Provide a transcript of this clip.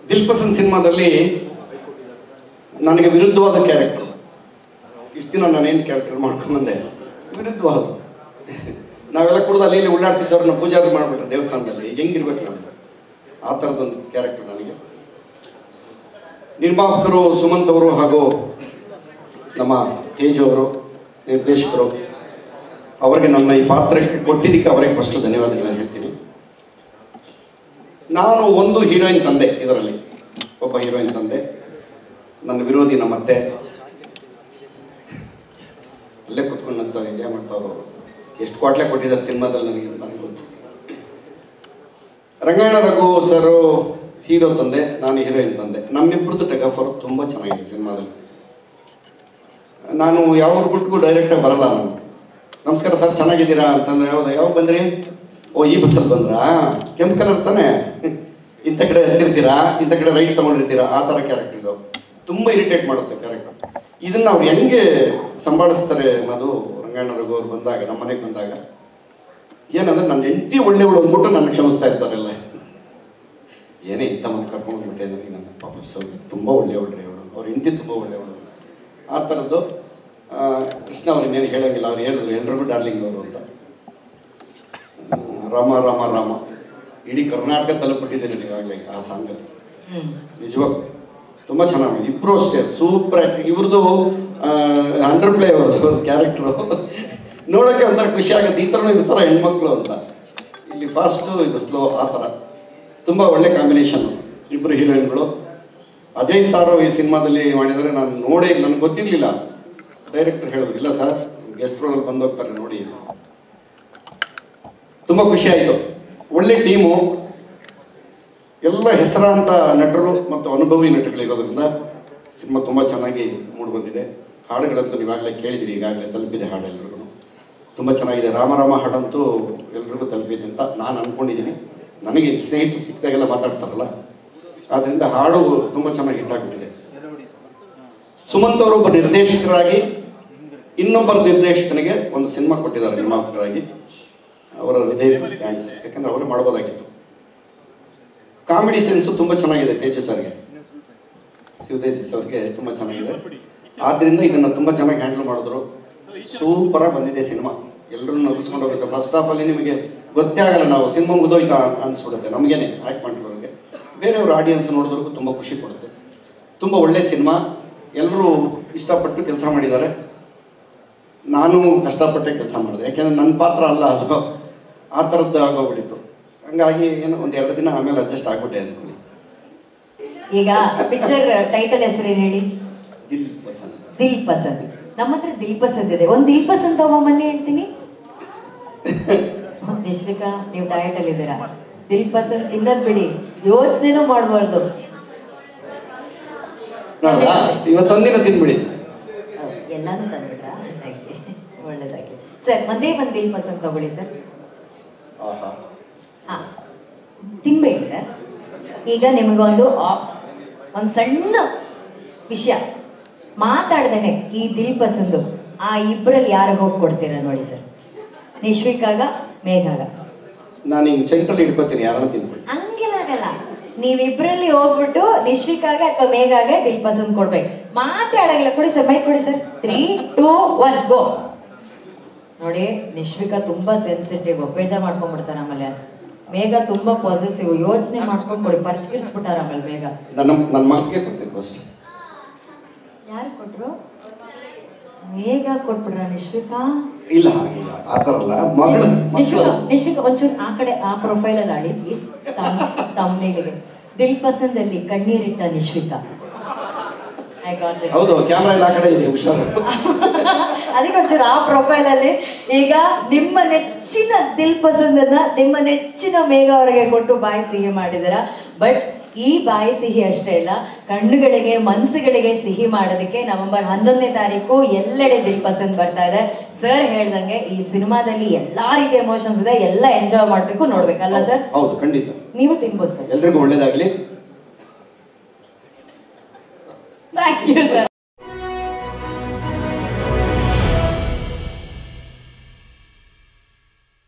ದಿಲ್ ಪಸಂದ್ ಸಿನಿಮಾದಲ್ಲಿ ನನಗೆ ವಿರುದ್ಧವಾದ ಕ್ಯಾರೆಕ್ಟರ್ ಇಷ್ಟು ದಿನ ನಾನೇನು ಕ್ಯಾರೆಕ್ಟರ್ ಮಾಡ್ಕೊಂಬಂದೆ ವಿರುದ್ಧವಾದ ನಾವೆಲ್ಲ ಕುಡ್ದು ಅಲ್ಲಿ ಇಲ್ಲಿ ಉಳ್ಳಾಡ್ತಿದ್ದವ್ರನ್ನ ಪೂಜಾರಿ ಮಾಡ್ಬಿಟ್ರೆ ದೇವಸ್ಥಾನದಲ್ಲಿ ಹೆಂಗಿರ್ಬೇಕು ನಾನು ಆ ಥರದೊಂದು ಕ್ಯಾರೆಕ್ಟರ್ ನನಗೆ ನಿರ್ಮಾಪಕರು ಸುಮಂತ್ ಅವರು ಹಾಗೂ ನಮ್ಮ ತೇಜ್ ಅವರು ನಿರ್ದೇಶಕರು ಅವರಿಗೆ ನನ್ನ ಈ ಪಾತ್ರಕ್ಕೆ ಕೊಟ್ಟಿದ್ದಕ್ಕೆ ಅವರಿಗೆ ಫಸ್ಟ್ ಧನ್ಯವಾದಗಳನ್ನು ಹೇಳ್ತೀನಿ ನಾನು ಒಂದು ಹೀರೋಯಿನ್ ತಂದೆ ಇದರಲ್ಲಿ ಒಬ್ಬ ಹೀರೋಯಿನ್ ತಂದೆ ನನ್ನ ವಿರೋಧಿ ನಮ್ಮ ಅತ್ತೆ ಅಲ್ಲೇ ಕುತ್ಕೊಂಡು ಅಂತ ಎಂಜಾಯ್ ಮಾಡ್ತಾವ್ರು ಎಷ್ಟು ಕ್ವಾಟ್ಲೆ ಕೊಟ್ಟಿದ್ದಾರೆ ಸಿನಿಮಾದಲ್ಲಿ ನನಗೆ ಅಂತ ನನಗೆ ಗೊತ್ತು ರಂಗಾಯಣ ರಘು ಸರ್ ಹೀರೋ ತಂದೆ ನಾನು ಹೀರೋಯಿನ್ ತಂದೆ ನಮ್ಮಿಬ್ಬರದ್ದು ಟೆಗಫರ್ ತುಂಬ ಚೆನ್ನಾಗಿದೆ ಸಿನಿಮಾದಲ್ಲಿ ನಾನು ಯಾವ ಬಿಟ್ಗೂ ಡೈರೆಕ್ಟಾಗಿ ಬರಲ್ಲ ನಾನು ನಮಸ್ಕಾರ ಸರ್ ಚೆನ್ನಾಗಿದ್ದೀರಾ ಅಂತಂದ್ರೆ ಯಾವ್ದು ಯಾವಾಗ ಬಂದ್ರಿ ಓ ಈ ಬಸ್ಸಲ್ಲಿ ಬಂದ್ರಾ ಕೆಂಪು ಕಲರ್ ತಾನೇ ಇಂಥ ಕಡೆ ಹತ್ತಿರ್ತೀರಾ ಇಂಥ ಕಡೆ ರೈಟ್ ತೊಗೊಂಡಿರ್ತೀರಾ ಆ ಥರ ಕ್ಯಾರೆಕ್ಟರ್ ಇದು ತುಂಬ ಇರಿಟೇಟ್ ಮಾಡುತ್ತೆ ಕ್ಯಾರೆಕ್ಟರ್ ಇದನ್ನು ಅವ್ರು ಹೆಂಗೆ ಸಂಭಾಳಿಸ್ತಾರೆ ಅನ್ನೋದು ರಂಗಾಯಣ ರಘು ಅವ್ರು ಬಂದಾಗ ನಮ್ಮ ಮನೆಗೆ ಬಂದಾಗ ಏನಂದ್ರೆ ನನ್ನ ಹೆಂಡತಿ ಒಳ್ಳೆಯವಳು ಅಂದ್ಬಿಟ್ಟು ನನ್ನ ಕ್ಷಮಿಸ್ತಾ ಇರ್ತಾರೆಲ್ಲ ಏನೇ ಇಂಥ ಮನೆ ಕರ್ಕೊಂಡ್ಬಿಟ್ಟೆ ನನಗೆ ನನ್ನ ಪಾಪ ಸೊ ತುಂಬ ಒಳ್ಳೆಯವಳ್ರಿ ಅವಳು ಅವ್ರ ಹೆಂಡತಿ ತುಂಬ ಒಳ್ಳೆಯವಳು ಆ ಥರದ್ದು ಆ, ಕೃಷ್ಣ ಅವ್ರು ಇನ್ನೇನು ಹೇಳಂಗಿಲ್ಲ ಅವ್ರು ಹೇಳಿದ್ರು ಎಲ್ರಿಗೂ ಡಾರ್ಲಿಂಗ್ ಅವರು ಅಂತ ಹ್ಮ್, ರಾಮ ರಾಮ ರಾಮ ಇಡೀ ಕರ್ನಾಟಕ ತಲುಪಿಟ್ಟಿದ್ದೀನಿ ಈಗಾಗಲೇ ಆ ಸಾಂಗಲ್ಲಿ ನಿಜವಾಗ ತುಂಬ ಚೆನ್ನಾಗಿ ಇಬ್ಬರು ಅಷ್ಟೇ ಸೂಪರ್ ಆ್ಯಕ್ಟಿಂಗ್ ಇವ್ರದ್ದು ಅಂಡರ್ ಪ್ಲೇ ಅವ್ರದ್ದು ಕ್ಯಾರೆಕ್ಟ್ರು ನೋಡೋಕ್ಕೆ ಒಂಥರ ಖುಷಿ ಆಗುತ್ತೆ ಈ ಥರನೂ ಇರ್ತಾರ ಹೆಣ್ಮಕ್ಳು ಅಂತ ಇಲ್ಲಿ ಫಾಸ್ಟು ಇದು ಸ್ಲೋ ಆ ಥರ ತುಂಬ ಒಳ್ಳೆ ಕಾಂಬಿನೇಷನ್ ಇಬ್ಬರು ಹೀರೋಯಿನ್ಗಳು ಅಜಯ್ ಸಾರು ಈ ಸಿನಿಮಾದಲ್ಲಿ ಮಾಡಿದರೆ ನಾನು ನೋಡೇ ನನಗೆ ಗೊತ್ತಿರಲಿಲ್ಲ ಡೈರೆಕ್ಟರ್ ಹೇಳಿದ್ರು ಇಲ್ಲ ಸರ್ ಗೆಸ್ಟ್ ರೋಲಲ್ಲಿ ಬಂದೋಗ್ತಾರೆ ನೋಡಿ ತುಂಬ ಖುಷಿ ಆಯಿತು ಒಳ್ಳೆ ಟೀಮು ಎಲ್ಲ ಹೆಸರಾಂತ ನಟರು ಮತ್ತು ಅನುಭವಿ ನಟಗಳಿರೋದ್ರಿಂದ ಸಿನಿಮಾ ತುಂಬ ಚೆನ್ನಾಗಿ ಮೂಡಿಬಂದಿದೆ ಹಾಡುಗಳಂತೂ ನೀವಾಗಲೇ ಕೇಳಿದಿರಿ ಈಗಾಗಲೇ ತಲುಪಿದೆ ಹಾಡು ಎಲ್ರಿಗೂ ತುಂಬ ಚೆನ್ನಾಗಿದೆ ರಾಮರಾಮ ಹಾಡಂತೂ ಎಲ್ರಿಗೂ ತಲುಪಿದೆ ಅಂತ ನಾನು ಅಂದ್ಕೊಂಡಿದ್ದೀನಿ ನನಗೆ ಸ್ನೇಹಿತರು ಸಿಕ್ಕಿದಾಗೆಲ್ಲ ಮಾತಾಡ್ತಾರಲ್ಲ ಆದ್ದರಿಂದ ಹಾಡು ತುಂಬ ಚೆನ್ನಾಗಿ ಹಿಟ್ಟಾಗ್ಬಿಟ್ಟಿದೆ ಸುಮಂತ್ ಅವರು ಒಬ್ಬ ನಿರ್ದೇಶಕರಾಗಿ ಇನ್ನೊಬ್ಬರ ನಿರ್ದೇಶಕನಿಗೆ ಒಂದು ಸಿನಿಮಾ ಕೊಟ್ಟಿದ್ದಾರೆ ನಿರ್ಮಾಪಕರಾಗಿ ಅವರ ಹೃದಯ ಥ್ಯಾಂಕ್ಸ್ ಯಾಕಂದ್ರೆ ಅವರು ಮಾಡ್ಬೋದಾಗಿತ್ತು ಕಾಮಿಡಿ ಸೆನ್ಸು ತುಂಬ ಚೆನ್ನಾಗಿದೆ ತೇಜಸ್ ಸರ್ಗೆ ಶಿವತೇಜಸ್ ಅವ್ರಿಗೆ ತುಂಬ ಚೆನ್ನಾಗಿದೆ ಆದ್ದರಿಂದ ಇದನ್ನು ತುಂಬ ಚೆನ್ನಾಗಿ ಹ್ಯಾಂಡಲ್ ಮಾಡಿದ್ರು ಸೂಪರಾಗಿ ಬಂದಿದೆ ಸಿನಿಮಾ ಎಲ್ಲರೂ ನಗಿಸ್ಕೊಂಡು ಹೋಗುತ್ತೆ ಫಸ್ಟ್ ಹಾಫಲ್ಲಿ ನಿಮಗೆ ಗೊತ್ತೇ ಆಗಲ್ಲ ನಾವು ಸಿನಿಮಾ ಮುಗಿದೋಯ್ತಾ ಅನ್ಸ್ಬಿಡುತ್ತೆ ನಮಗೇನೆ ಆ್ಯಕ್ಟ್ ಮಾಡಿರೋರಿಗೆ ಬೇರೆಯವ್ರ ಆಡಿಯನ್ಸ್ ನೋಡಿದ್ರಿಗೂ ತುಂಬ ಖುಷಿ ಕೊಡುತ್ತೆ ತುಂಬ ಒಳ್ಳೆ ಸಿನಿಮಾ ಎಲ್ಲರೂ ಇಷ್ಟಪಟ್ಟು ಕೆಲಸ ಮಾಡಿದ್ದಾರೆ ನಾನು ಕಷ್ಟಪಟ್ಟೆ ಕೆಲಸ ಮಾಡಿದೆ ಯಾಕೆಂದ್ರೆ ನನ್ನ ಪಾತ್ರ ಅಲ್ಲ ಅದು ಆ ಥರದ್ದು ಆಗೋಗ್ಬಿಟ್ಟಿತ್ತು ಹಂಗಾಗಿ ಏನೋ ಒಂದು ಎರಡು ದಿನ ಆಮೇಲೆ ಅಡ್ಜಸ್ಟ್ ಆಗ್ಬಿಟ್ಟೆ ಅಂದ್ಕೊಳ್ಳಿ ಈಗ ಪಿಕ್ಚರ್ ಟೈಟಲ್ ಹೆಸರೇನು ಹೇಳಿ ದಿಲ್ ಪಸಂದ್ ದಿಲ್ ಪಸಂದ್ ನಮ್ಮ ಹತ್ರ ದಿಲ್ ಪಸಂದ್ ಇದೆ ಒಂದ್ ದಿಲ್ ಪಸಂದ್ ತಗೊಂಬನ್ನಿ ಹೇಳ್ತೀನಿ ನಿಶ್ವಿಕಾ ನೀವು ಡಯಟ್ ಅಲ್ಲಿ ಇದ್ದೀರಾ ದಿಲ್ ಪಸಂದ್ ತಿನ್ನೋದ್ ಬಿಡಿ ಯೋಚನೆನೂ ಮಾಡಬಾರ್ದು ನೋಡಲ್ಲ ಇವತ್ತೊಂದಿನ ತಿನ್ಬಿಡಿ ಎಲ್ಲಾನು ತಂದ್ಬಿಟ್ರಾ ಒಳ್ಳೇದಾಗಿ ಸರ್ ಒಂದೇ ಒಂದ್ ದಿಲ್ ಪಸಂದ್ ತಗೊಳ್ಳಿ ಸರ್ ಆಹಾ ಹಾ ತಿನ್ಬೇಡಿ ಸರ್ ಈಗ ನಿಮಗೊಂದು ಆ- ಒಂದು ಸಣ್ಣ ವಿಷಯ ಮಾತಾಡ್ದೇನೆ ಈ ದಿಲ್ ಪಸಂದು ಆ ಇಬ್ಬರಲ್ಲಿ ಯಾರಿಗೆ ಹೋಗಿ ಕೊಡ್ತೀರಾ ನೋಡಿ ಸರ್ ನಿಶ್ವಿಕಾಗ ಮೇಘಾಗ ನಾನು ಹಿಂಗೆ ಸೆಂಟ್ರಲ್ಲಿ ಇಟ್ಕೋತೀನಿ ಯಾರನ್ನ ತಿನ್ಬಿಡಿ ಹಂಗೆಲ್ಲ ಆಗಲ್ಲ ನೀವಿಬ್ರಲ್ಲಿ ಹೋಗ್ಬಿಟ್ಟು ನಿಶ್ವಿಕಾಗ ಅಥವಾ ಮೇಘಾಗ ದಿಲ್ ಪಸಂದ್ ಕೊಡ್ಬೇಕು ಮಾತಾಡಂಗಿಲ್ಲ ಕೊಡಿ ಸರ್ ಮೈಕ್ ಕೊಡಿ sir three two one go ನೋಡಿ ನಿಶ್ವಿಕಾ ತುಂಬಾ ಸೆನ್ಸಿಟಿವ್ ಬೇಜಾರ್ ಮಾಡ್ಕೊಂಡ್ಬಿಡ್ತಾರೆ ಆಮೇಲೆ ಮೇಘ ತುಂಬಾ ಪಾಸಿಟಿವ್ ಯೋಚನೆ ಮಾಡ್ಕೊಂಡು ಕೊಡಿ ಪರಿಚಯಿಸ್ಬಿಟ್ಟಾರ ಆಮೇಲೆ ಬೇಗ ನನ್ನ ನನ್ನ ಮಗಗೆ ಕೊಡ್ತೀನಿ ಫಸ್ಟ್ ಯಾರು ಕೊಟ್ರು ಮೇಘ ಕೊಟ್ಬಿಟ್ರ ನಿಶ್ವಿಕಾ ಇಲ್ಲ ಹಾಗಿಲ್ಲ ಆ ಥರ ಅಲ್ಲ ಮಗಳು ನಿಶ್ವಿಕಾ ಮಕ್ಕಳು ನಿಶ್ವಿಕಾ ಒಂಚೂರು ಆ ಕಡೆ ಆ ಪ್ರೊಫೈಲ್ ಅಲ್ಲಿ ಆಡಿ ಪ್ಲೀಸ್ ತಮ್ಮನೇಲಿಗೆ ದಿಲ್ ಪಸಂದ್ ಅಲ್ಲಿ ಕಣ್ಣೀರಿಟ್ಟ ನಿಶ್ವಿಕಾ ಐ ಗಾಟ್ ಇಟ್ ಹೌದು ಕ್ಯಾಮ್ರಾ ಎಲ್ಲ ಆ ಕಡೆ ಇದೆ ಹುಷಾರು ಅದಕ್ಕೆ ಒಂಚೂರು ಆ ಪ್ರೊಫೈಲ್ ಅಲ್ಲಿ ಈಗ ನಿಮ್ಮ ನೆಚ್ಚಿನ ದಿಲ್ ಪಸಂದನ್ನ ನಿಮ್ಮ ನೆಚ್ಚಿನ ಮೇಘ ಅವರಿಗೆ ಕೊಟ್ಟು ಬಾಯಿ ಸಿಹಿ ಮಾಡಿದಿರ ಬಟ್ ಈ ಬಾಯಿ ಸಿಹಿ ಅಷ್ಟೇ ಇಲ್ಲ ಕಣ್ಣುಗಳಿಗೆ ಮನಸ್ಸುಗಳಿಗೆ ಸಿಹಿ ಮಾಡೋದಕ್ಕೆ ನವೆಂಬರ್ ಹನ್ನೊಂದನೇ ತಾರೀಕು ಎಲ್ಲೆಡೆ ದಿಲ್ ಪಸಂದ್ ಬರ್ತಾ ಇದೆ ಸರ್ ಹೇಳ್ದಂಗೆ ಈ ಸಿನಿಮಾದಲ್ಲಿ ಎಲ್ಲಾ ರೀತಿಯ ಎಮೋಷನ್ಸ್ ಇದೆ ಎಲ್ಲ ಎಂಜಾಯ್ ಮಾಡ್ಬೇಕು ನೋಡ್ಬೇಕಲ್ಲ ಸರ್ ಹೌದು ಖಂಡಿತ ನೀವು ತಿನ್ಬೋದು ಸರ್ ಎಲ್ರಿಗೂ ಒಳ್ಳೇದಾಗ್ಲಿ ಥ್ಯಾಂಕ್ ಯು ಸರ್